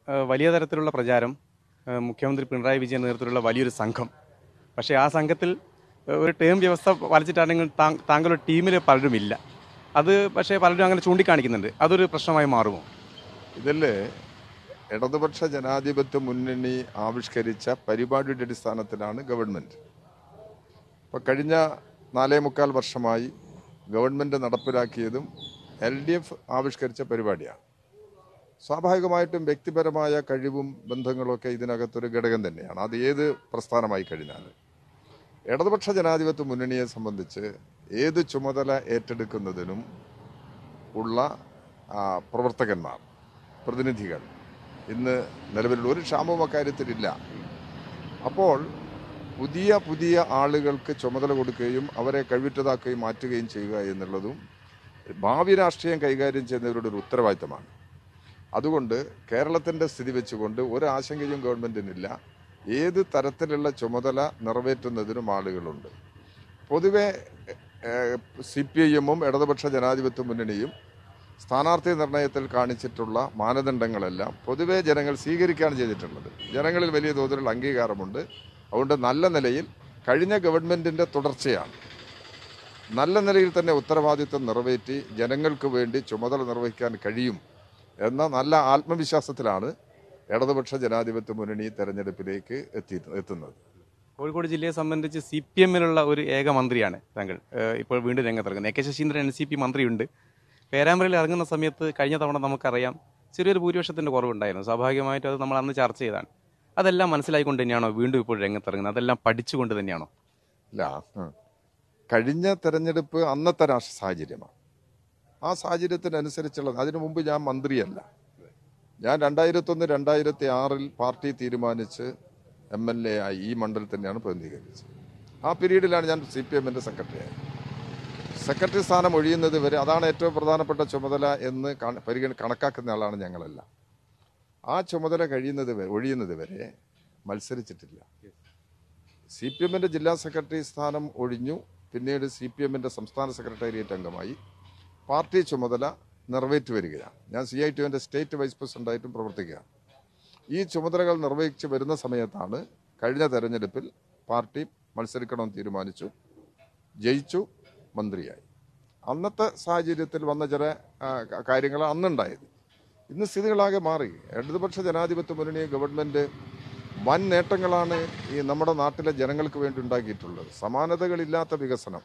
ഏഹ് വലിയ തരത്തിലുള്ള പ്രചാരം ഏഹ് മുഖ്യമന്ത്രി പിണറായി വിജയൻ നേതൃത്വത്തിലുള്ള വലിയൊരു സംഘം പക്ഷേ ആ സംഘത്തിൽ ഏഹ് ഒരു ടേം വ്യവസ്ഥ പാലിച്ചിട്ടാണെങ്കിൽ താ- താങ്കളുടെ ടീമിൽ പലരുമില്ല അത് പക്ഷേ പലരും അങ്ങനെ ചൂണ്ടിക്കാണിക്കുന്നുണ്ട് അതൊരു പ്രശ്നമായി മാറുമോ ഇതിൽ ഇടതുപക്ഷ ജനാധിപത്യ മുന്നണി ആവിഷ്കരിച്ച പരിപാടിയുടെ അടിസ്ഥാനത്തിലാണ് ഗവൺമെൻറ് ഇപ്പോൾ കഴിഞ്ഞ നാലേ മുക്കാൽ വർഷമായി ഗവൺമെൻറ് നടപ്പിലാക്കിയതും എൽ ഡി എഫ് ആവിഷ്കരിച്ച പരിപാടിയാണ് സ്വാഭാവികമായിട്ടും വ്യക്തിപരമായ കഴിവും ബന്ധങ്ങളൊക്കെ ഇതിനകത്തൊരു ഘടകം തന്നെയാണ് അത് ഏത് പ്രസ്ഥാനമായി കഴിഞ്ഞാൽ ഇടതുപക്ഷ ജനാധിപത്യ മുന്നണിയെ സംബന്ധിച്ച് ഏത് ചുമതല ഏറ്റെടുക്കുന്നതിനും ഉള്ള ആ, പ്രവർത്തകന്മാർ പ്രതിനിധികൾ ഇന്ന് നിലവിലുള്ള ഒരു ക്ഷാമവും അക്കാര്യത്തിലില്ല അപ്പോൾ പുതിയ പുതിയ ആളുകൾക്ക് ചുമതല കൊടുക്കുകയും അവരെ കഴിവുറ്റതാക്കുകയും മാറ്റുകയും ചെയ്യുക എന്നുള്ളതും ഭാവി രാഷ്ട്രീയം കൈകാര്യം ചെയ്യുന്നവരുടെ ഒരു ഉത്തരവാദിത്തമാണ് അതുകൊണ്ട് കേരളത്തിൻ്റെ സ്ഥിതി വെച്ചുകൊണ്ട് ഒരു ആശങ്കയും ഗവൺമെൻറ്റിനില്ല ഏത് തരത്തിലുള്ള ചുമതല നിറവേറ്റുന്നതിനും ആളുകളുണ്ട് പൊതുവെ സി പി ഐ എമ്മും ഇടതുപക്ഷ ജനാധിപത്യ മുന്നണിയും സ്ഥാനാർത്ഥി നിർണയത്തിൽ കാണിച്ചിട്ടുള്ള മാനദണ്ഡങ്ങളെല്ലാം പൊതുവെ ജനങ്ങൾ സ്വീകരിക്കുകയാണ് ചെയ്തിട്ടുള്ളത് ജനങ്ങളിൽ വലിയ തോതിലുള്ള അംഗീകാരമുണ്ട് അതുകൊണ്ട് നല്ല നിലയിൽ കഴിഞ്ഞ ഗവൺമെന്റിന്റെ തുടർച്ചയാണ് നല്ല നിലയിൽ തന്നെ ഉത്തരവാദിത്വം നിറവേറ്റി ജനങ്ങൾക്ക് വേണ്ടി ചുമതല നിർവഹിക്കാൻ കഴിയും എന്ന നല്ല ആത്മവിശ്വാസത്തിലാണ് ഇടതുപക്ഷ ജനാധിപത്യ മുന്നണി തെരഞ്ഞെടുപ്പിലേക്ക് എത്തി എത്തുന്നത് കോഴിക്കോട് ജില്ലയെ സംബന്ധിച്ച് സി പി എമ്മിലുള്ള ഒരു ഏക മന്ത്രിയാണ് താങ്കൾ ഏഹ് ഇപ്പോൾ വീണ്ടും രംഗത്തിറങ്ങുന്നത് A K Saseendran N C P മന്ത്രിയുണ്ട് പേരാമ്പ്രയിൽ ഇറങ്ങുന്ന സമയത്ത് കഴിഞ്ഞ തവണ നമുക്കറിയാം ചെറിയൊരു ഭൂരിപക്ഷത്തിന്റെ കുറവുണ്ടായിരുന്നു സ്വാഭാവികമായിട്ടും അത് നമ്മൾ അന്ന് ചർച്ച ചെയ്താണ് അതെല്ലാം മനസ്സിലായിക്കൊണ്ട് തന്നെയാണോ വീണ്ടും ഇപ്പോൾ രംഗത്തിറങ്ങുന്നത് അതെല്ലാം പഠിച്ചുകൊണ്ട് തന്നെയാണോ ഇല്ല ഉം. കഴിഞ്ഞ തെരഞ്ഞെടുപ്പ് അന്നത്തെ രാഷ്ട്ര സാഹചര്യമാണ് ആ സാഹചര്യത്തിനനുസരിച്ചുള്ള അതിനു മുമ്പ് ഞാൻ മന്ത്രിയല്ല ഞാൻ രണ്ടായിരത്തൊന്ന് രണ്ടായിരത്തി ആറിൽ പാർട്ടി തീരുമാനിച്ച് എം എൽ എ ആയി ഈ മണ്ഡലത്തിൽ തന്നെയാണ് പ്രതിനിധീകരിച്ചത് ആ പീരീഡിലാണ് ഞാൻ സി പി എമ്മിൻ്റെ സെക്രട്ടറി ആയത് സെക്രട്ടറി സ്ഥാനം ഒഴിയുന്നത് വരെ അതാണ് ഏറ്റവും പ്രധാനപ്പെട്ട ചുമതല എന്ന് കണ- പരിഗണ കണക്കാക്കുന്ന ആളാണ് ഞങ്ങളെല്ലാം ആ ചുമതല കഴിയുന്നത് വരെ ഒഴിയുന്നത് വരെ മത്സരിച്ചിട്ടില്ല സി പി എമ്മിന്റെ ജില്ലാ സെക്രട്ടറി സ്ഥാനം ഒഴിഞ്ഞു പിന്നീട് സി പി എമ്മിന്റെ സംസ്ഥാന സെക്രട്ടേറിയറ്റ് അംഗമായി പാർട്ടി ചുമതല നിറവേറ്റി വരികയാണ് ഞാൻ സി ഐ ടിയുടെ സ്റ്റേറ്റ് വൈസ് പ്രസിഡന്റായിട്ടും പ്രവർത്തിക്കുകയാണ് ഈ ചുമതലകൾ നിർവഹിച്ച് വരുന്ന സമയത്താണ് കഴിഞ്ഞ തെരഞ്ഞെടുപ്പിൽ പാർട്ടി മത്സരിക്കണമെന്ന് തീരുമാനിച്ചു ജയിച്ചു മന്ത്രിയായി അന്നത്തെ സാഹചര്യത്തിൽ വന്ന ചില ആ, ക- കാര്യങ്ങൾ അന്നുണ്ടായത് ഇന്ന് സ്ഥിതികളാകെ മാറി ഇടതുപക്ഷ ജനാധിപത്യ മുന്നണി ഗവൺമെന്റ് വൻ നേട്ടങ്ങളാണ് ഈ നമ്മുടെ നാട്ടിലെ ജനങ്ങൾക്ക് വേണ്ടി ഉണ്ടാക്കിയിട്ടുള്ളത് സമാനതകളില്ലാത്ത വികസനം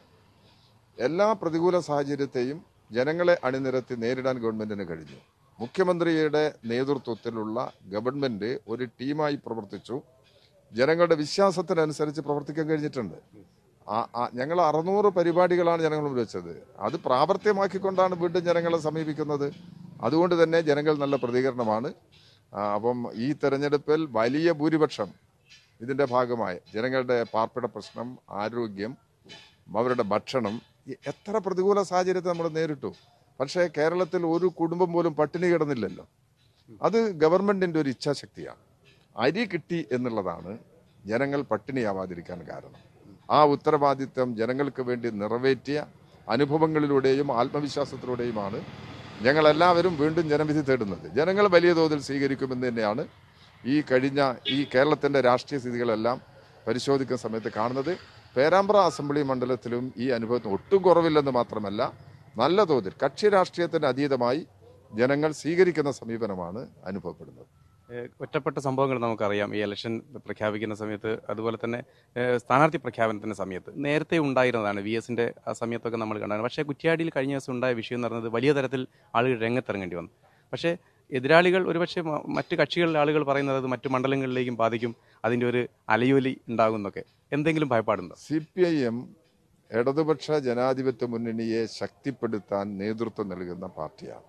എല്ലാ പ്രതികൂല സാഹചര്യത്തെയും ജനങ്ങളെ അണിനിരത്തി നേരിടാൻ ഗവൺമെന്റിന് കഴിഞ്ഞു മുഖ്യമന്ത്രിയുടെ നേതൃത്വത്തിലുള്ള ഗവൺമെന്റ് ഒരു ടീമായി പ്രവർത്തിച്ചു ജനങ്ങളുടെ വിശ്വാസത്തിനനുസരിച്ച് പ്രവർത്തിക്കാൻ കഴിഞ്ഞിട്ടുണ്ട് ആ- ആ- ഞങ്ങൾ അറുന്നൂറ് പരിപാടികളാണ് ജനങ്ങൾ മുന്നിൽ വെച്ചത് അത് പ്രാവർത്തികമാക്കിക്കൊണ്ടാണ് വീണ്ടും ജനങ്ങളെ സമീപിക്കുന്നത് അതുകൊണ്ട് തന്നെ ജനങ്ങൾ നല്ല പ്രതികരണമാണ് ആ, അപ്പം ഈ തെരഞ്ഞെടുപ്പിൽ വലിയ ഭൂരിപക്ഷം ഇതിന്റെ ഭാഗമായി ജനങ്ങളുടെ പാർപ്പിട പ്രശ്നം ആരോഗ്യം അവരുടെ ഭക്ഷണം ഈ എത്ര പ്രതികൂല സാഹചര്യത്തെ നമ്മൾ നേരിട്ടു പക്ഷേ കേരളത്തിൽ ഒരു കുടുംബം പോലും പട്ടിണി കിടന്നില്ലല്ലോ അത് ഗവൺമെന്റിന്റെ ഒരു ഇച്ഛാശക്തിയാണ് അരി കിട്ടി എന്നുള്ളതാണ് ജനങ്ങൾ പട്ടിണിയാവാതിരിക്കാൻ കാരണം ആ ഉത്തരവാദിത്വം ജനങ്ങൾക്ക് വേണ്ടി നിറവേറ്റിയ അനുഭവങ്ങളിലൂടെയും ആത്മവിശ്വാസത്തിലൂടെയുമാണ് ഞങ്ങളെല്ലാവരും വീണ്ടും ജനവിധി തേടുന്നത് ജനങ്ങൾ വലിയ തോതിൽ സ്വീകരിക്കുമെന്ന് തന്നെയാണ് ഈ കഴിഞ്ഞ ഈ കേരളത്തിന്റെ രാഷ്ട്രീയ സ്ഥിതികളെല്ലാം പരിശോധിക്കുന്ന സമയത്ത് കാണുന്നത് പേരാമ്പ്ര അസംബ്ലി മണ്ഡലത്തിലും ഈ അനുഭവത്തിന് ഒട്ടും കുറവില്ലെന്ന് മാത്രമല്ല നല്ല തോതിൽ കക്ഷി രാഷ്ട്രീയത്തിന് അതീതമായി ജനങ്ങൾ സ്വീകരിക്കുന്ന സമീപനമാണ് അനുഭവപ്പെടുന്നത് ഏഹ് ഒറ്റപ്പെട്ട സംഭവങ്ങൾ നമുക്കറിയാം ഈ ഇലക്ഷൻ പ്രഖ്യാപിക്കുന്ന സമയത്ത് അതുപോലെ തന്നെ ഏഹ് സ്ഥാനാർത്ഥി പ്രഖ്യാപനത്തിന്റെ സമയത്ത് നേരത്തെ ഉണ്ടായിരുന്നതാണ് വി എസിന്റെ ആ സമയത്തൊക്കെ നമ്മൾ കണ്ടാണ് പക്ഷേ കുറ്റ്യാടിയിൽ കഴിഞ്ഞ ദിവസം ഉണ്ടായ വിഷയം എന്ന് പറയുന്നത് വലിയ തരത്തിൽ ആളുകൾ രംഗത്തിറങ്ങേണ്ടി വന്നു പക്ഷേ എതിരാളികൾ ഒരുപക്ഷെ മ- മറ്റ് കക്ഷികളിലെ ആളുകൾ പറയുന്നത് അത് മറ്റു മണ്ഡലങ്ങളിലേക്കും ബാധിക്കും അതിന്റെ ഒരു അലയൊലി ഉണ്ടാകും എന്നൊക്കെ എന്തെങ്കിലും ഭയപ്പാടുണ്ടോ സി പി ഐ എം ഇടതുപക്ഷ ജനാധിപത്യ മുന്നണിയെ ശക്തിപ്പെടുത്താൻ നേതൃത്വം നൽകുന്ന പാർട്ടിയാണ്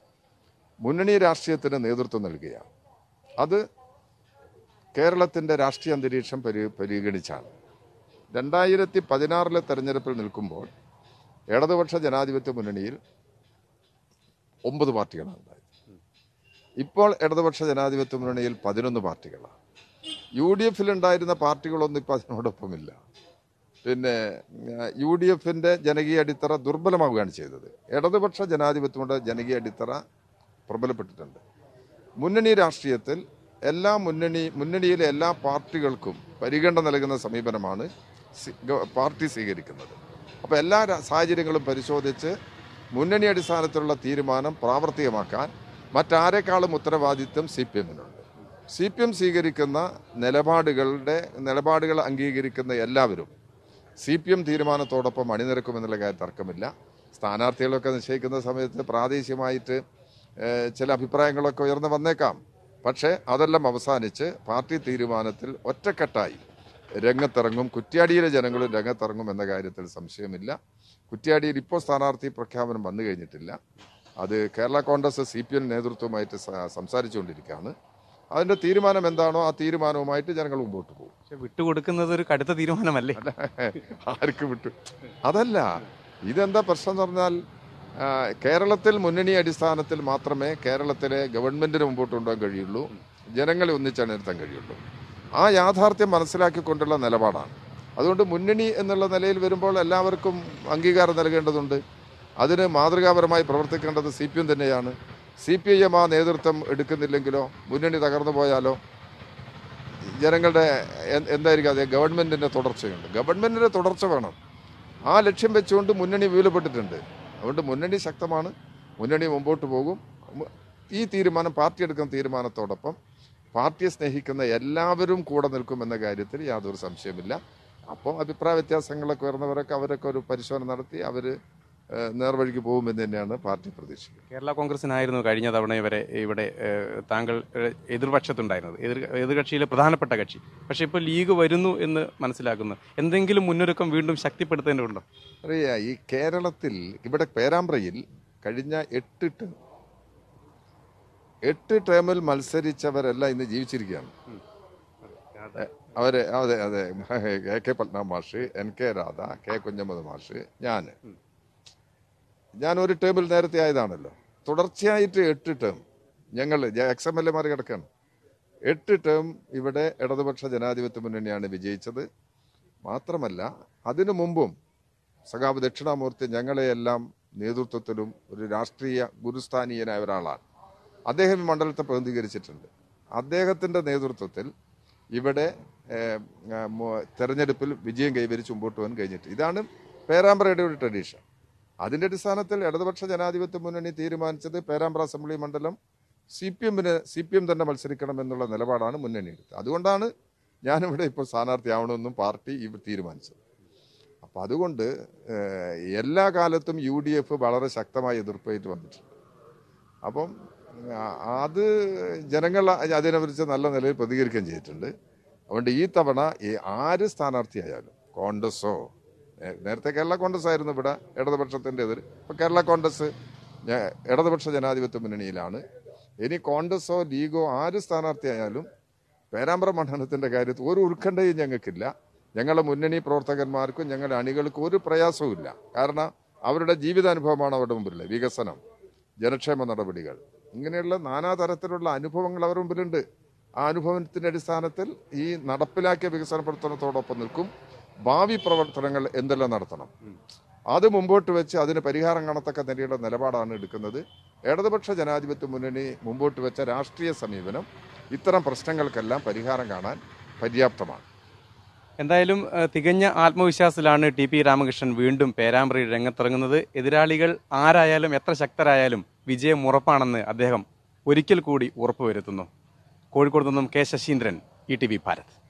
മുന്നണി രാഷ്ട്രീയത്തിന് നേതൃത്വം നൽകുകയാണ് അത് കേരളത്തിന്റെ രാഷ്ട്രീയ അന്തരീക്ഷം പരി പരിഗണിച്ചാണ് രണ്ടായിരത്തി പതിനാറിലെ തെരഞ്ഞെടുപ്പിൽ നിൽക്കുമ്പോൾ ഇടതുപക്ഷ ജനാധിപത്യ മുന്നണിയിൽ ഒമ്പത് പാർട്ടികളാണ് ഉണ്ടായത് ഇപ്പോൾ ഇടതുപക്ഷ ജനാധിപത്യ മുന്നണിയിൽ പതിനൊന്ന് പാർട്ടികളാണ് യു ഡി എഫിൽ ഉണ്ടായിരുന്ന പാർട്ടികളൊന്നും ഇപ്പം അതിനോടൊപ്പമില്ല പിന്നെ യു ഡി എഫിന്റെ ജനകീയ അടിത്തറ ദുർബലമാവുകയാണ് ചെയ്തത് ഇടതുപക്ഷ ജനാധിപത്യങ്ങളുടെ ജനകീയ അടിത്തറ പ്രബലപ്പെട്ടിട്ടുണ്ട് മുന്നണി രാഷ്ട്രീയത്തിൽ എല്ലാ മുന്നണി മുന്നണിയിലെ എല്ലാ പാർട്ടികൾക്കും പരിഗണന നൽകുന്ന സമീപനമാണ് സി- ഗവ- പാർട്ടി സ്വീകരിക്കുന്നത് അപ്പോൾ എല്ലാ രാ- സാഹചര്യങ്ങളും പരിശോധിച്ച് മുന്നണി അടിസ്ഥാനത്തിലുള്ള തീരുമാനം പ്രാവർത്തികമാക്കാൻ മറ്റാരെക്കാളും ഉത്തരവാദിത്വം സി പി എമ്മിനുണ്ട് സി പി എം സ്വീകരിക്കുന്ന നിലപാടുകളുടെ നിലപാടുകൾ അംഗീകരിക്കുന്ന എല്ലാവരും സി പി എം തീരുമാനത്തോടൊപ്പം അണിനിരക്കുമെന്നുള്ള കാര്യം തർക്കമില്ല സ്ഥാനാർത്ഥികളൊക്കെ നിശ്ചയിക്കുന്ന സമയത്ത് പ്രാദേശികമായിട്ട് ഏഹ്, ചില അഭിപ്രായങ്ങളൊക്കെ ഉയർന്നു വന്നേക്കാം പക്ഷേ അതെല്ലാം അവസാനിച്ച് പാർട്ടി തീരുമാനത്തിൽ ഒറ്റക്കെട്ടായി രംഗത്തിറങ്ങും കുറ്റ്യാടിയിലെ ജനങ്ങളും രംഗത്തിറങ്ങും എന്ന കാര്യത്തിൽ സംശയമില്ല കുറ്റ്യാടിയിൽ ഇപ്പോൾ സ്ഥാനാർത്ഥി പ്രഖ്യാപനം വന്നു കഴിഞ്ഞിട്ടില്ല അത് Kerala Congress C P M നേതൃത്വവുമായിട്ട് സ- സംസാരിച്ചുകൊണ്ടിരിക്കുകയാണ് അതിൻ്റെ തീരുമാനം എന്താണോ ആ തീരുമാനവുമായിട്ട് ജനങ്ങൾ മുമ്പോട്ട് പോകും പക്ഷെ വിട്ടുകൊടുക്കുന്നത് ഒരു കടുത്ത തീരുമാനമല്ലേ ആർക്ക് വിട്ടു അതല്ല ഇതെന്താ പ്രശ്നം എന്ന് പറഞ്ഞാൽ ആ, കേരളത്തിൽ മുന്നണി അടിസ്ഥാനത്തിൽ മാത്രമേ കേരളത്തിലെ ഗവൺമെന്റിന് മുമ്പോട്ട് കൊണ്ടുപോകാൻ കഴിയുള്ളൂ ജനങ്ങളെ ഒന്നിച്ചണിനിർത്താൻ കഴിയുള്ളൂ ആ യാഥാർത്ഥ്യം മനസ്സിലാക്കിക്കൊണ്ടുള്ള നിലപാടാണ് അതുകൊണ്ട് മുന്നണി എന്നുള്ള നിലയിൽ വരുമ്പോൾ എല്ലാവർക്കും അംഗീകാരം നൽകേണ്ടതുണ്ട് അതിന് മാതൃകാപരമായി പ്രവർത്തിക്കേണ്ടത് സി പി എം തന്നെയാണ് സി പി ഐ എം ആ നേതൃത്വം എടുക്കുന്നില്ലെങ്കിലോ മുന്നണി തകർന്നു പോയാലോ ജനങ്ങളുടെ എ- എന്തായിരിക്കും അതെ ഗവൺമെന്റിന്റെ തുടർച്ചയുണ്ട് ഗവൺമെന്റിന്റെ തുടർച്ച വേണം ആ ലക്ഷ്യം വെച്ചുകൊണ്ട് മുന്നണി വീലപ്പെട്ടിട്ടുണ്ട് അതുകൊണ്ട് മുന്നണി ശക്തമാണ് മുന്നണി മുമ്പോട്ട് പോകും മു- ഈ തീരുമാനം പാർട്ടി എടുക്കുന്ന തീരുമാനത്തോടൊപ്പം പാർട്ടിയെ സ്നേഹിക്കുന്ന എല്ലാവരും കൂടെ നിൽക്കുമെന്ന കാര്യത്തിൽ യാതൊരു സംശയമില്ല അപ്പോൾ അഭിപ്രായ വ്യത്യാസങ്ങളൊക്കെ വരുന്നവരൊക്കെ അവരൊക്കെ ഒരു പരിശോധന നടത്തി അവർ നേർവഴിക്ക് പോകുമെന്ന് തന്നെയാണ് പാർട്ടി പ്രതീക്ഷിക്കുന്നത് കേരള കോൺഗ്രസിനായിരുന്നു കഴിഞ്ഞ തവണ വരെ ഇവിടെ ഏഹ്, താങ്കൾ ഏഹ്, എതിർപക്ഷത്തുണ്ടായിരുന്നത് എതിർ എതിർകക്ഷിയിലെ പ്രധാനപ്പെട്ട കക്ഷി പക്ഷേ ഇപ്പോൾ ലീഗ് വരുന്നു എന്ന് മനസ്സിലാക്കുന്നു എന്തെങ്കിലും മുന്നൊരുക്കം വീണ്ടും ശക്തിപ്പെടുത്തേണ്ടതുണ്ടോ അറിയാ ഈ കേരളത്തിൽ ഇവിടെ പേരാമ്പ്രയിൽ കഴിഞ്ഞ എട്ട് ടേം എട്ട് ടേമിൽ മത്സരിച്ചവരെല്ലാം ഇന്ന് ജീവിച്ചിരിക്കുകയാണ് അവര് അതെ അതെ കെ കെ പത്മനാഭ മാഷ് N K Radha K Kunhammad മാഷ് ഞാൻ ഞാൻ ഒരു ടേമിൽ നേരത്തെ ആയതാണല്ലോ തുടർച്ചയായിട്ട് എട്ട് ടേം ഞങ്ങൾ എക്സ് എം എൽ എമാർ കിടക്കാണ് എട്ട് ടേം ഇവിടെ ഇടതുപക്ഷ ജനാധിപത്യ മുന്നണിയാണ് വിജയിച്ചത് മാത്രമല്ല അതിനു മുമ്പും സഖാവ് ദക്ഷിണാമൂർത്തി ഞങ്ങളെയെല്ലാം നേതൃത്വത്തിലും ഒരു രാഷ്ട്രീയ ഗുരുസ്ഥാനീയനായ ഒരാളാണ് അദ്ദേഹം ഈ മണ്ഡലത്തെ പ്രതിനിധീകരിച്ചിട്ടുണ്ട് അദ്ദേഹത്തിന്റെ നേതൃത്വത്തിൽ ഇവിടെ ഏഹ്, ആ, മു- തെരഞ്ഞെടുപ്പിൽ വിജയം കൈവരിച്ച് മുമ്പോട്ട് പോകാൻ കഴിഞ്ഞിട്ട് ഇതാണ് പേരാമ്പ്രയുടെ ഒരു ട്രഡീഷൻ അതിന്റെ അടിസ്ഥാനത്തിൽ ഇടതുപക്ഷ ജനാധിപത്യ മുന്നണി തീരുമാനിച്ചത് പേരാമ്പ്ര അസംബ്ലി മണ്ഡലം സി പി എമ്മിന് സി പി എം തന്നെ മത്സരിക്കണം എന്നുള്ള നിലപാടാണ് മുന്നണി എടുത്തത് അതുകൊണ്ടാണ് ഞാനിവിടെ ഇപ്പോൾ സ്ഥാനാർത്ഥിയാവണമെന്നും പാർട്ടി ഇവ തീരുമാനിച്ചത് അപ്പം അതുകൊണ്ട് ഏഹ്, എല്ലാ കാലത്തും യു ഡി എഫ് വളരെ ശക്തമായ എതിർപ്പായിട്ട് വന്നിട്ടുണ്ട് അപ്പം ആ, അത് ജനങ്ങൾ അതിനെക്കുറിച്ച് നല്ല നിലയിൽ പ്രതികരിക്കുകയും ചെയ്തിട്ടുണ്ട് അതുകൊണ്ട് ഈ തവണ ഈ ആര് സ്ഥാനാർത്ഥിയായാലും കോൺഗ്രസോ നേ- നേരത്തെ കേരള കോൺഗ്രസ് ആയിരുന്നു ഇവിടെ ഇടതുപക്ഷത്തിൻ്റെ എതിർ ഇപ്പം കേരള കോൺഗ്രസ് ഞ- ഇടതുപക്ഷ ജനാധിപത്യ മുന്നണിയിലാണ് ഇനി കോൺഗ്രസോ ലീഗോ ആര് സ്ഥാനാർത്ഥിയായാലും പേരാമ്പ്ര മണ്ഡലത്തിന്റെ കാര്യത്തിൽ ഒരു ഉത്കണ്ഠയും ഞങ്ങൾക്കില്ല ഞങ്ങളുടെ മുന്നണി പ്രവർത്തകന്മാർക്കും ഞങ്ങളുടെ അണികൾക്കും ഒരു പ്രയാസവും ഇല്ല കാരണം അവരുടെ ജീവിതാനുഭവമാണ് അവരുടെ മുമ്പിലുള്ളത് വികസനം ജനക്ഷേമ നടപടികൾ ഇങ്ങനെയുള്ള നാനാതരത്തിലുള്ള അനുഭവങ്ങൾ അവരുടെ മുമ്പിലുണ്ട് ആ അനുഭവത്തിന്റെ അടിസ്ഥാനത്തിൽ ഈ നടപ്പിലാക്കിയ വികസന പ്രവർത്തനത്തോടൊപ്പം നിൽക്കും ഭാവി പ്രവർത്തനങ്ങൾ എന്തെല്ലാം നടത്തണം അത് മുമ്പോട്ട് വെച്ച് അതിന് പരിഹാരം കാണത്തക്ക നിലയുടെ നിലപാടാണ് എടുക്കുന്നത് ഇടതുപക്ഷ ജനാധിപത്യ മുന്നണി മുമ്പോട്ട് വെച്ച രാഷ്ട്രീയ സമീപനം ഇത്തരം പ്രശ്നങ്ങൾക്കെല്ലാം പരിഹാരം കാണാൻ പര്യാപ്തമാണ് എന്തായാലും ഏഹ്, തികഞ്ഞ ആത്മവിശ്വാസത്തിലാണ് ടി പി രാമകൃഷ്ണൻ വീണ്ടും പേരാമ്പ്രയിൽ രംഗത്തിറങ്ങുന്നത് എതിരാളികൾ ആരായാലും എത്ര ശക്തരായാലും വിജയം ഉറപ്പാണെന്ന് അദ്ദേഹം ഒരിക്കൽ കൂടി ഉറപ്പുവരുത്തുന്നു കോഴിക്കോട് നിന്നും K Saseendran E T V Bharat